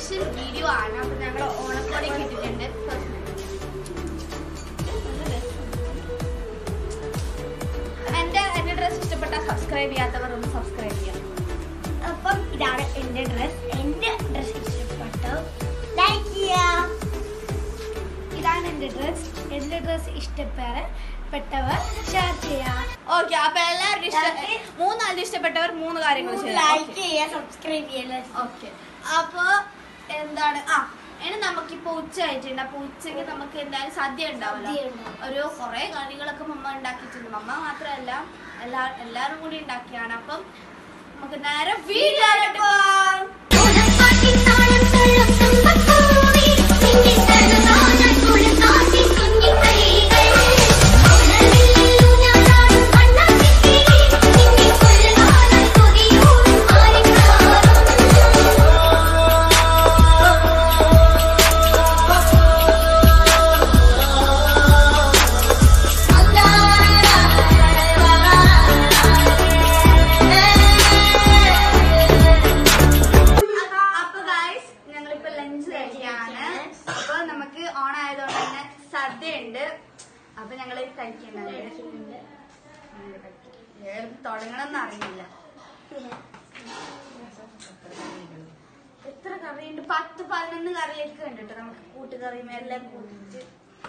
Special video ആണ് അപ്പൊ ഞങ്ങൾ ഓണക്കോടിയൊക്കെ ഇട്ടിട്ടുണ്ട് എന്റെ എന്റെ ഡ്രസ് ഇഷ്ടപ്പെട്ട സബ്സ്ക്രൈബ് ചെയ്യാത്തവർ ഒന്ന് സബ്സ്ക്രൈബ് ചെയ്യാം അപ്പം ഇതാണ് എന്റെ ഡ്രസ് എന്റെ ഡ്രസ് ഇഷ്ടപ്പെട്ടു ലൈക്ക് ചെയ്യാം ഇതാണ് എന്റെ ഡ്രസ് എന്റെ ഡ്രസ് ഇഷ്ടപ്പെട്ടവർ ഷെയർ ചെയ്യാം ഓക്കെ അപ്പൊ എല്ലാവരും ഇഷ്ടം Like. മൂന്നാളുടെ ഇഷ്ടപ്പെട്ടവർ മൂന്ന് കാര്യങ്ങൾ ലൈക്ക് ചെയ്യാം സബ്സ്ക്രൈബ് ചെയ്യാം ഓക്കെ അപ്പൊ എന്താണ് ആ ഇനി നമുക്കിപ്പോ ഉച്ച ആയിട്ടുണ്ട് അപ്പൊ ഉച്ചക്ക് നമുക്ക് എന്തായാലും സദ്യ ഉണ്ടാവല്ലോ സദ്യ ഉണ്ടാവും. ഒരു കുറെ കറികളൊക്കെ മമ്മ ഉണ്ടാക്കിയിട്ടുണ്ട് മമ്മ മാത്രമല്ല എല്ലാ എല്ലാരും കൂടി ഉണ്ടാക്കിയാണ് അപ്പം നമുക്ക് നേരെ വീഡിയോയിലോട്ട് പോവാം അപ്പൊ ഗായ്സ് ഞങ്ങളിപ്പോ ലഞ്ച് കഴിക്കുകയാണ് അപ്പൊ നമുക്ക് ഓണായതുകൊണ്ട് തന്നെ സദ്യ ഉണ്ട് അപ്പൊ ഞങ്ങള് കഴിക്കുന്നുണ്ട് ഏത് തുടങ്ങണമെന്ന് അറിയില്ല എത്ര കറിയുണ്ട് പത്ത് പതിനൊന്ന് കറിയൊക്കെ ഉണ്ട് കേട്ടോ നമുക്ക് കൂട്ടുകറിയും എല്ലാം കൂട്ടിട്ട്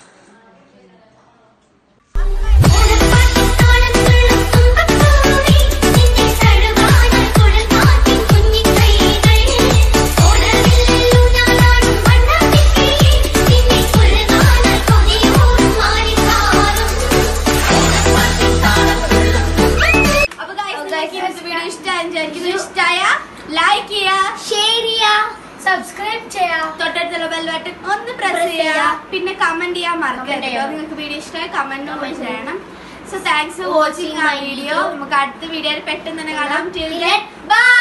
അപ്പൊ ഗായ്സ് നിങ്ങൾക്ക് ഇന്നത്തെ വീഡിയോ ഇഷ്ടമായി വിചാരിക്കുന്നു ഇഷ്ടമായ ലൈക്ക് ചെയ്യുക ഷെയർ ചെയ്യാം സബ്സ്ക്രൈബ് ചെയ്യാം തൊട്ടടുത്തുള്ള ബെൽ ബട്ടൺ ഒന്ന് പ്രസ് Press ചെയ്യുക ചെയ്യുക. പിന്നെ കമന്റ് ചെയ്യാൻ Comment മറക്കരുത് ചെയ്യണം. നിങ്ങൾക്ക് വീഡിയോ ഇഷ്ടമായ കമന്റ് Comment ചെയ്യണം സോ താങ്ക്സ് ഫോർ വാച്ചിങ് ആ വീഡിയോ നമുക്ക് അടുത്ത വീഡിയോയിൽ പെട്ടെന്ന് തന്നെ കാണാം Till Till then, then, bye